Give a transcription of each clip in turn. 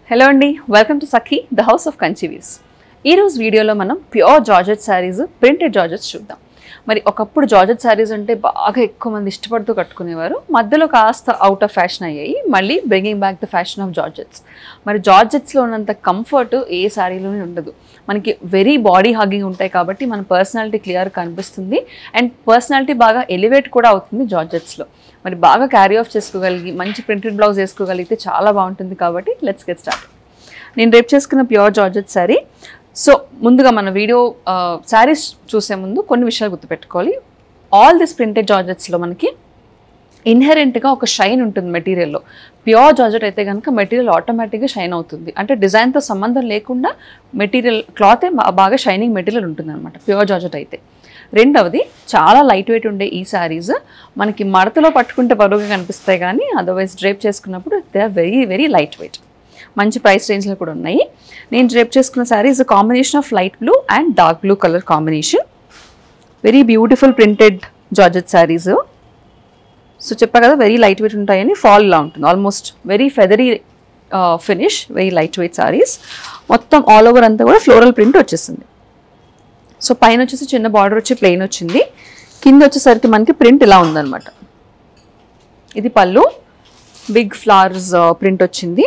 hello అండి welcome to Sakhi the house of కంచివీస్ ఈరోజు వీడియోలో మనం pure georgette saris printed georgettes చూద్దాం మరి ఒకప్పుడు జార్జెట్ శారీస్ అంటే బాగా ఎక్కువ మంది ఇష్టపడుతూ కట్టుకునేవారు మధ్యలో కాస్త అవుట్ ఆఫ్ ఫ్యాషన్ అయ్యాయి మళ్ళీ bringing back the fashion of georgettes మరి జార్జెట్స్లో ఉన్నంత కంఫర్ట్ ఏ శారీలోనే ఉండదు మనకి వెరీ బాడీ హగ్గింగ్ ఉంటాయి కాబట్టి మన పర్సనాలిటీ క్లియర్ కనిపిస్తుంది అండ్ పర్సనాలిటీ బాగా ఎలివేట్ కూడా అవుతుంది జార్జెట్స్లో మరి బాగా క్యారీ ఆఫ్ చేసుకోగలిగి మంచి ప్రింటెడ్ బ్లౌజ్ వేసుకోగలిగితే చాలా బాగుంటుంది కాబట్టి లెట్స్ గెట్ స్టార్ట్ నేను రేపు చేసుకున్న ప్యూర్ జార్జెట్ శారీ సో ముందుగా మన వీడియో శారీస్ చూసే ముందు కొన్ని విషయాలు గుర్తుపెట్టుకోవాలి ఆల్ దిస్ ప్రింటెడ్ జార్జెట్స్లో మనకి ఇన్హెరెంట్గా ఒక షైన్ ఉంటుంది మెటీరియల్లో ప్యూర్ జార్జెట్ అయితే కనుక మెటీరియల్ ఆటోమేటిక్గా షైన్ అవుతుంది అంటే డిజైన్తో సంబంధం లేకుండా మెటీరియల్ క్లాతే బాగా షైనింగ్ మెటీరియల్ ఉంటుంది అనమాట ప్యూర్ జార్జెట్ అయితే రెండవది చాలా లైట్ వెయిట్ ఉండే ఈ శారీస్ మనకి మడతలో పట్టుకుంటే బరువుగా కనిపిస్తాయి కానీ అదర్వైజ్ డ్రేప్ చేసుకున్నప్పుడు they are very very light weight మంచి ప్రైస్ రేంజ్లో కూడా ఉన్నాయి నేను డ్రేప్ చేసుకున్న saris combination of light blue and dark blue colour combination very beautiful printed georgette saris so చెప్పా కదా వెరీ లైట్ వెయిట్ ఉంటాయని ఫాల్ లా ఉంటుంది almost very feathery finish very light weight saris మొత్తం ఆల్ ఓవర్ అంతా కూడా ఫ్లోరల్ ప్రింట్ వచ్చేసింది సో పైన వచ్చేసి చిన్న బార్డర్ వచ్చి ప్లెయిన్ వచ్చింది కింద వచ్చేసరికి మనకి ప్రింట్ ఇలా ఉందన్నమాట ఇది పళ్ళు బిగ్ ఫ్లవర్స్ ప్రింట్ వచ్చింది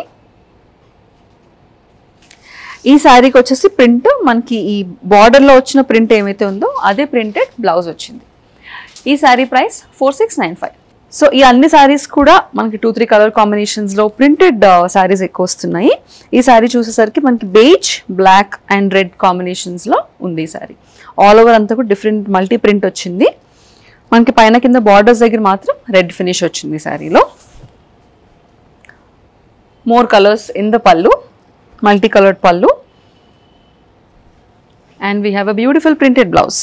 ఈ శారీకి వచ్చేసి ప్రింట్ మనకి ఈ బార్డర్లో వచ్చిన ప్రింట్ ఏమైతే ఉందో అదే ప్రింటెడ్ బ్లౌజ్ వచ్చింది ఈ sari price four six nine five so ఈ అన్ని శారీస్ కూడా మనకి టూ త్రీ కలర్ కాంబినేషన్స్లో ప్రింటెడ్ శారీస్ ఎక్కువ వస్తున్నాయి ఈ శారీ చూసేసరికి మనకి బేజ్ బ్లాక్ అండ్ రెడ్ కాంబినేషన్స్లో ఉంది ఈ శారీ ఆల్ ఓవర్ అంతా కూడా డిఫరెంట్ మల్టీ ప్రింట్ వచ్చింది మనకి పైన కింద బార్డర్స్ దగ్గర మాత్రం రెడ్ ఫినిష్ వచ్చింది ఈ శారీలో more colours in the pallu multi coloured pallu and we have a beautiful printed blouse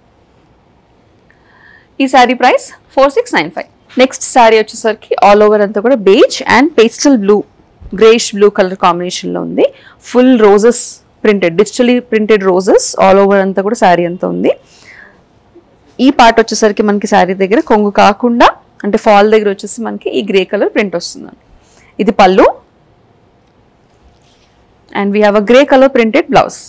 ఈ sari price four six nine five next sari వచ్చేసరికి ఆల్ ఓవర్ అంతా కూడా beige and pastel blue greyish blue colour కాంబినేషన్లో ఉంది full roses printed digitally printed roses all over అంతా కూడా శారీ అంతా ఉంది ఈ పార్ట్ వచ్చేసరికి మనకి శారీ దగ్గర కొంగు కాకుండా అంటే ఫాల్ దగ్గర వచ్చేసి మనకి ఈ గ్రే కలర్ ప్రింట్ వస్తుంది ఇది pallu and we have a grey colour printed blouse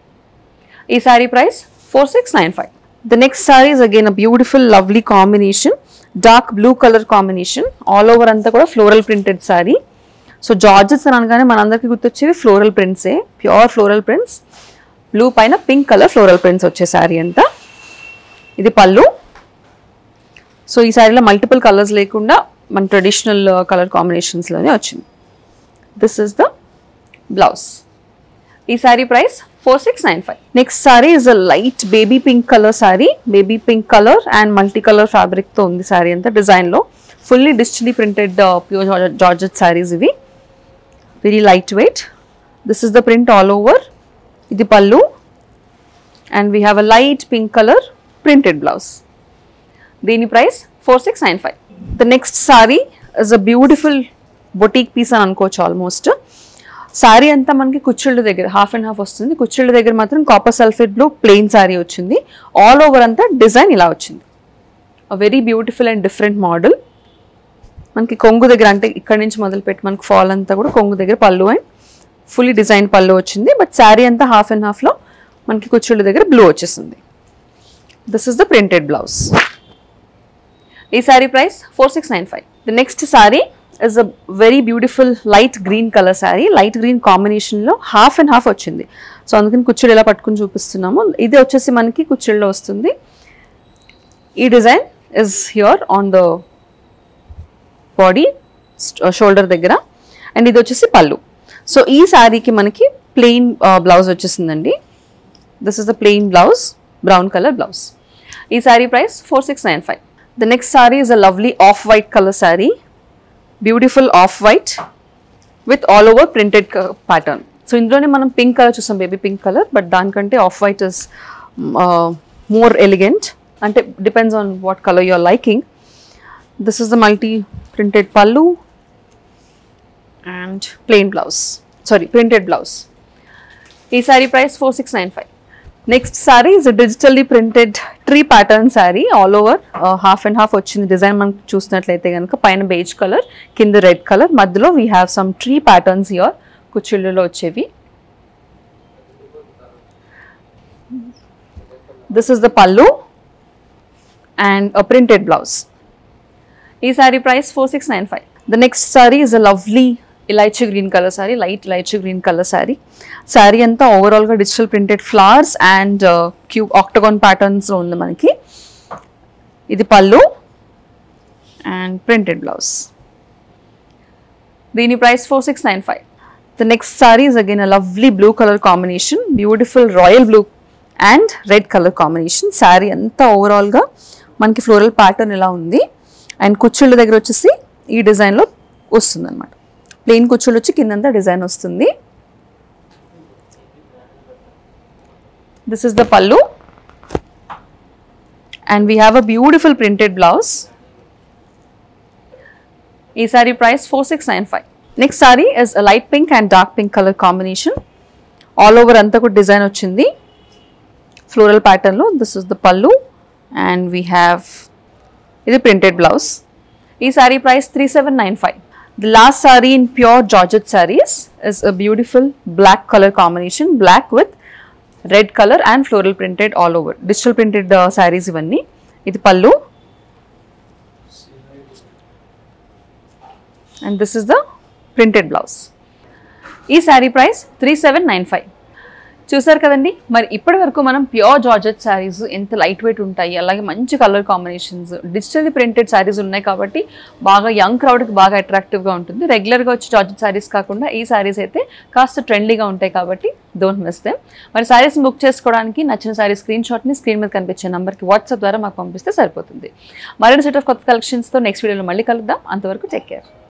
ఈ sari price four six nine five the next sari is again a beautiful lovely combination dark blue colour combination all over అంతా కూడా floral printed sari so georgettes అని అనగానే మనందరికీ గుర్తొచ్చేవి floral ప్రింట్సే pure floral prints blue పైన pink colour floral prints వచ్చే శారీ అంతా ఇది పళ్ళు సో ఈ శారీలో మల్టిపుల్ కలర్స్ లేకుండా మన ట్రెడిషనల్ కలర్ కాంబినేషన్స్లోనే వచ్చింది దిస్ ఇస్ ద బ్లౌజ్ ఈ sari price four six nine five next sari is a light baby pink colour sari baby pink colour and multi colour ఫ్యాబ్రిక్తో ఉంది శారీ అంతా డిజైన్లో fully digitally printed pure georgette saris ఇవి very light weight this is the print all over ఇది pallu and we have a light pink colour printed blouse దీని price four six nine five the next sari is a beautiful boutique piece అని అనుకోవచ్చు almost sari అంతా మనకి కుచ్చిళ్ళ దగ్గర half and half వస్తుంది కుచ్చిళ్ళ దగ్గర మాత్రం copper sulphate blue plain sari వచ్చింది ఆల్ ఓవర్ అంతా డిజైన్ ఇలా వచ్చింది very beautiful and different model మనకి కొంగు దగ్గర అంటే ఇక్కడ నుంచి మొదలుపెట్టి మనకి ఫాల్ అంతా కూడా కొంగు దగ్గర పళ్ళు అండ్ ఫుల్లీ డిజైన్ పళ్ళు వచ్చింది బట్ శారీ అంతా హాఫ్ అండ్ హాఫ్లో మనకి కుచ్చిళ్ళ దగ్గర బ్లూ వచ్చేసింది this is the printed blouse ఈ sari price four six nine five the next sari is a very beautiful light green colour sari light green కాంబినేషన్లో హాఫ్ అండ్ హాఫ్ వచ్చింది సో అందుకని కుచ్చిళ్ళు ఎలా పట్టుకుని చూపిస్తున్నాము ఇది వచ్చేసి మనకి కుచ్చిళ్ళలో వస్తుంది ఈ design is here on the body shoulder దగ్గర అండ్ ఇది వచ్చేసి పళ్ళు సో ఈ శారీకి మనకి ప్లెయిన్ బ్లౌజ్ వచ్చేసిందండి this is the plain blouse brown colour blouse ఈ sari price four six nine five the next sari is a lovely off white colour sari beautiful off white with all over printed pattern so ఇందులోనే మనం pink colour చూసాం baby pink colour but దానికంటే off white is more elegant అంటే depends on what colour you are liking this is the multi printed pallu and plain blouse sari printed blouse ఈ sari price four six nine five next sari is digitally printed tree pattern sari all over half and half వచ్చింది design మనం చూసినట్లయితే కనుక పైన beige colour కింద red colour మధ్యలో we have some tree patterns here కుచ్చిళ్ళలో వచ్చేవి this is the pallu and a printed blouse ఈ sari price four six nine five the next sari is a lovely elaichi green colour sari light elaichi green colour sari sari అంతా ఓవరాల్గా digital printed flowers and cube octagon ప్యాటర్న్స్లో ఉంది మనకి ఇది pallu and printed blouse దీని price four six nine five the next sari is again a lovely blue colour combination beautiful royal blue and red colour combination sari అంతా ఓవరాల్గా మనకి ఫ్లోరల్ ప్యాటర్న్ ఇలా ఉంది అండ్ కుచ్చుళ్ళ దగ్గర వచ్చేసి ఈ డిజైన్లో వస్తుంది అనమాట ప్లెయిన్ కుచ్చుళ్ళు వచ్చి కిందంతా డిజైన్ వస్తుంది this is the pallu and we have a beautiful printed blouse ఈ sari price four six nine five next sari is light pink and dark pink colour combination all over అంతా కూడా డిజైన్ వచ్చింది ఫ్లోరల్ ప్యాటర్న్లో this is the pallu and we have ఇది printed blouse ఈ sari price three seven nine five the last sari in pure georgette saris is a beautiful black colour combination black with red colour and floral printed all over digital printed saris ఇవన్నీ ఇది pallu and this is the printed blouse ఈ sari price three seven nine five చూసారు కదండి మరి ఇప్పటి వరకు మనం pure georgette saris ఎంత లైట్ వెయిట్ ఉంటాయి అలాగే మంచి colour combinations digitally printed saris ఉన్నాయి కాబట్టి బాగా యంగ్ క్రౌడ్కి బాగా అట్రాక్టివ్గా ఉంటుంది రెగ్యులర్గా వచ్చి జార్జెట్ శారీస్ కాకుండా ఈ శారీస్ అయితే కాస్త ట్రెండీగా ఉంటాయి కాబట్టి డోంట్ మిస్ దెమ్ మరి శారీస్ బుక్ చేసుకోవడానికి నచ్చిన శారీ స్క్రీన్ షాట్ని స్క్రీన్ మీద కనిపించే నెంబర్కి వాట్సాప్ ద్వారా మాకు పంపిస్తే సరిపోతుంది మరిన్ని సెట్ ఆఫ్ కొత్త కలెక్షన్స్తో నెక్స్ట్ వీడియోలో మళ్ళీ కలుద్దాం అంతవరకు టేక్ కేర్